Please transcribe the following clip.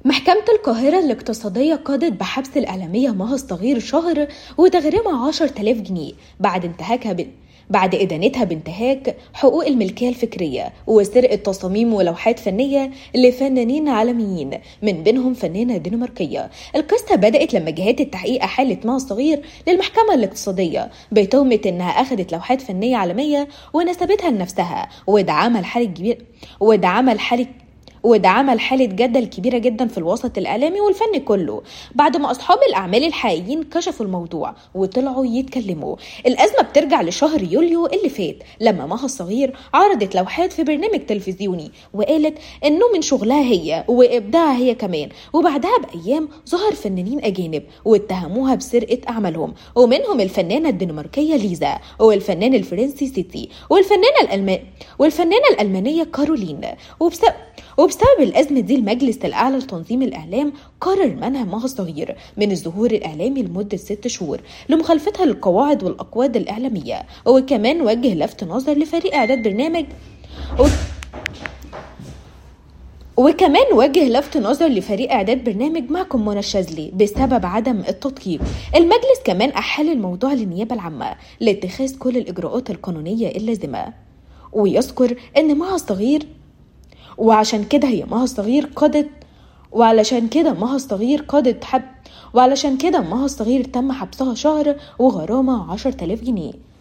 محكمة القاهرة الاقتصادية قضت بحبس الإعلامية مها الصغير شهر وتغريمها 10000 جنيه بعد انتهاكها ب... بعد إدانتها بانتهاك حقوق الملكية الفكرية وسرقة تصاميم ولوحات فنية لفنانين عالميين من بينهم فنانة دنماركية القصة بدأت لما جهات التحقيق أحالت مها الصغير للمحكمة الاقتصادية بتهمة إنها أخذت لوحات فنية عالمية ونسبتها لنفسها وده عمل حالة كبير وده عمل حالة وده عمل حالة جدل كبيرة جدا في الوسط الإعلامي والفني كله بعد ما أصحاب الأعمال الحقيقيين كشفوا الموضوع وطلعوا يتكلموا الأزمة بترجع لشهر يوليو اللي فات لما مها الصغير عرضت لوحات في برنامج تلفزيوني وقالت إنه من شغلها هي وإبداعها هي كمان وبعدها بأيام ظهر فنانين أجانب واتهموها بسرقة أعمالهم ومنهم الفنانة الدنماركية ليزا والفنان الفرنسي سيتي والفنانة الألمان والفنانة الألمانية كارولين وبسبب وبسبب الأزمة دي المجلس الأعلى لتنظيم الإعلام قرر منع مها الصغير من الظهور الإعلامي لمدة ست شهور لمخالفتها للقواعد والأقواد الإعلامية وكمان وجه لفت نظر لفريق إعداد برنامج و... وكمان وجه لفت نظر لفريق اعداد برنامج معكم منى الشاذلي بسبب عدم التدقيق المجلس كمان احال الموضوع للنيابه العامه لاتخاذ كل الاجراءات القانونيه اللازمه ويذكر ان مها الصغير وعشان كده هي مها الصغير قضت وعلشان كده مها الصغير قضت حب وعلشان كده مها الصغير تم حبسها شهر وغرامة عشر تلاف جنيه